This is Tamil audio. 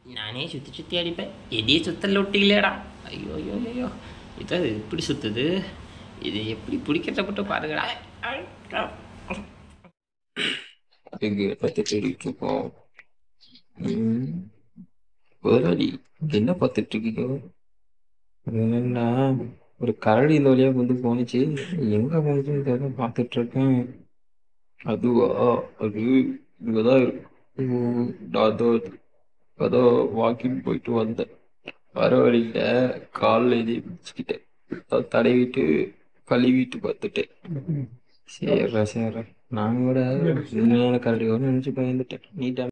நானே சுற்றி சுற்றி அடிப்பேன் எதையே சுத்தல விட்டீங்களேடா ஐயோ ஐயோ ஐயோ இதை எப்படி சுற்றுது இது எப்படி பிடிக்கிறத பாருங்கடா எங்க பத்தி தேடிட்டு இருக்கோம் ம். முதலாளி என்ன பார்த்துட்டு இருக்கீங்க என்னன்னா ஒரு கரடி இந்த வழியா வந்து போனுச்சு எங்க போனுச்சுன்னு தெரியல பார்த்துட்டு இருக்கேன் அதுவா அது இங்கதான் இருக்கு ம், நான் அதோ அதான் வாக்கிங் போயிட்டு வந்தேன் வர வழியில காலில் எதி பிடிச்சிக்கிட்டேன் அதான் தடவிட்டு கழுவிட்டு பார்த்துட்டேன் சரிடா சரிடா நான் கூட கரடி நினைச்சு பயந்துட்டேன் நீ